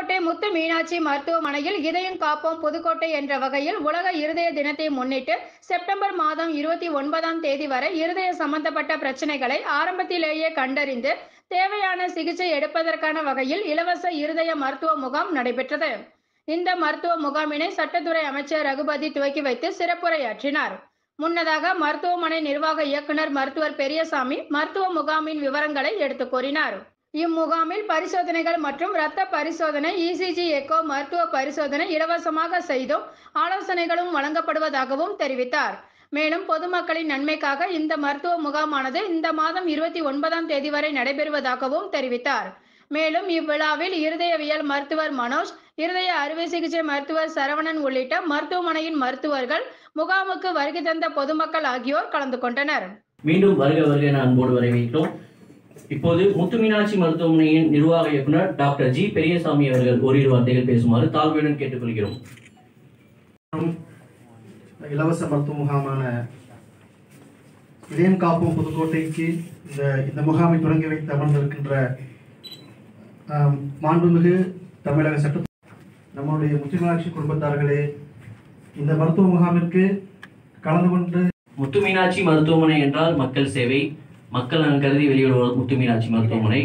புதுக்கோட்டை முத்து மீனாட்சி மருத்துவமனையில் இதயம் காப்போம் புதுக்கோட்டை என்ற வகையில் உலக இருதய தினத்தை முன்னிட்டு செப்டம்பர் மாதம் இருபத்தி ஒன்பதாம் தேதி வரை இருதய சம்பந்தப்பட்ட பிரச்சனைகளை ஆரம்பத்திலேயே கண்டறிந்து தேவையான சிகிச்சை எடுப்பதற்கான வகையில் இலவச இருதய மருத்துவ முகாம் நடைபெற்றது இந்த மருத்துவ முகாமினை சட்டத்துறை அமைச்சர் ரகுபதி துவக்கி வைத்து சிறப்புரையாற்றினார் முன்னதாக மருத்துவமனை நிர்வாக இயக்குனர் மருத்துவர் பெரியசாமி மருத்துவ முகாமின் விவரங்களை எடுத்துக் கூறினார் இம்முகாமில் பரிசோதனைகள் மற்றும் இரத்த பரிசோதனை இசிஜி எக்கோ மருத்துவ பரிசோதனை இலவசமாக செய்தும் ஆலோசனைகளும் வழங்கப்படுவதாகவும் தெரிவித்தார் மேலும் பொதுமக்களின் நன்மைக்காக இந்த மருத்துவ முகாமானது இந்த மாதம் இருபத்தி ஒன்பதாம் தேதி வரை நடைபெறுவதாகவும் தெரிவித்தார் மேலும் இவ்விழாவில் இருதயவியல் மருத்துவர் மனோஜ் இருதய அறுவை சிகிச்சை மருத்துவர் சரவணன் உள்ளிட்ட மருத்துவமனையின் மருத்துவர்கள் முகாமுக்கு வருகை தந்த பொதுமக்கள் ஆகியோர் கலந்து கொண்டனர் மீண்டும் வருக வருக என அன்போடு வரவேற்கிறோம் இப்போது முத்து மீனாட்சி மருத்துவமனையின் நிர்வாக இயக்குனர் டாக்டர் ஜி பெரியசாமி அவர்கள் ஓரிரு வார்த்தைகள் பேசுமாறு தாழ்மையுடன் கேட்டுக்கொள்கிறோம் இலவச மருத்துவ முகாமான இதயம் காப்போம் புதுக்கோட்டைக்கு இந்த இந்த முகாமை தொடங்கி வைத்து அமர்ந்திருக்கின்ற ஆம், மாண்புமிகு தமிழக சட்ட நம்மளுடைய முத்துமீனாட்சி குடும்பத்தார்களே இந்த மருத்துவ முகாமிற்கு கலந்து கொண்டு முத்து மீனாட்சி மருத்துவமனை என்றால் மக்கள் சேவை மக்கள் நலன் கருதி வெளியிடுவோர் முத்து மீனாட்சி மருத்துவமனை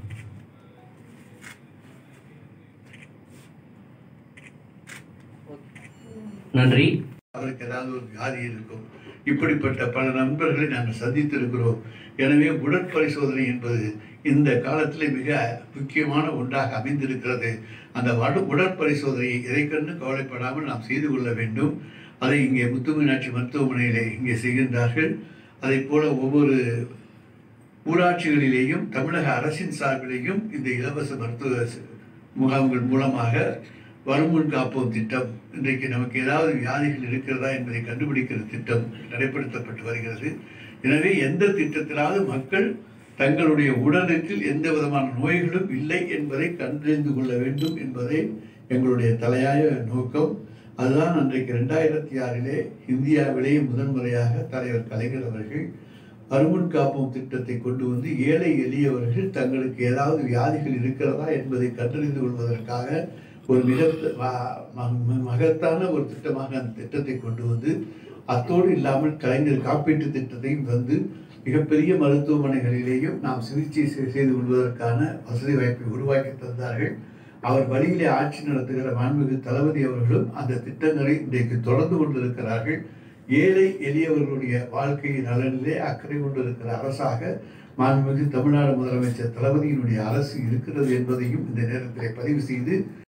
நன்றி அவருக்கு ஏதாவது ஒரு வியாதி இருக்கும் இப்படிப்பட்ட பல நண்பர்களை நாங்கள் சந்தித்திருக்கிறோம் எனவே உடற்பரிசோதனை என்பது இந்த காலத்தில் மிக முக்கியமான ஒன்றாக அமைந்திருக்கிறது அந்த வடு உடற்பரிசோதனையை எதை கண்டு கவலைப்படாமல் நாம் செய்து கொள்ள வேண்டும் அதை இங்கே முத்துமீனாட்சி மருத்துவமனையிலே இங்கே செய்கின்றார்கள் அதைப் போல ஒவ்வொரு ஊராட்சிகளிலேயும் தமிழக அரசின் சார்பிலேயும் இந்த இலவச மருத்துவ ச- முகாம்கள் மூலமாக வருமுன் காப்போம் திட்டம் இன்றைக்கு நமக்கு ஏதாவது வியாதிகள் இருக்கிறதா என்பதை கண்டுபிடிக்கிற திட்டம் நடைபெறுத்தப்பட்டு வருகிறது எனவே எந்த திட்டத்திலாவது மக்கள் தங்களுடைய உடலுக்கு எந்த விதமான நோய்களும் இல்லை என்பதை கண்டறிந்து கொள்ள வேண்டும் என்பதே எங்களுடைய தலையாய நோக்கம் அதுதான் அன்றைக்கு ரெண்டாயிரத்தி ஆறிலே இந்தியாவிலேயே முதன்முறையாக தலைவர் கலைஞர் அவர்கள் அருமுன் காப்போம் திட்டத்தை கொண்டு வந்து ஏழை எளியவர்கள் தங்களுக்கு ஏதாவது வியாதிகள் இருக்கிறதா என்பதை கண்டறிந்து கொள்வதற்காக ஒரு மிக ம- ம- மகத்தான ஒரு திட்டமாக அந்த திட்டத்தை கொண்டு வந்து அத்தோடு இல்லாமல் கலைஞர் காப்பீட்டு திட்டத்தையும் வந்து மிகப்பெரிய மருத்துவமனைகளிலேயும் நாம் சிகிச்சை செய்- செய்து கொள்வதற்கான வசதி வாய்ப்பை உருவாக்கி தந்தார்கள் அவர் வழியிலே ஆட்சி நடத்துகிற மாண்புமிகு தளபதி அவர்களும் அந்த திட்டங்களை இன்றைக்கு தொடர்ந்து கொண்டிருக்கிறார்கள் ஏழை எளியவர்களுடைய வாழ்க்கை நலனிலே அக்கறை கொண்டிருக்கிற அரசாக மாண்புமிகு தமிழ்நாடு முதலமைச்சர் தளபதியினுடைய அரசு இருக்கிறது என்பதையும் இந்த நேரத்திலே பதிவு செய்து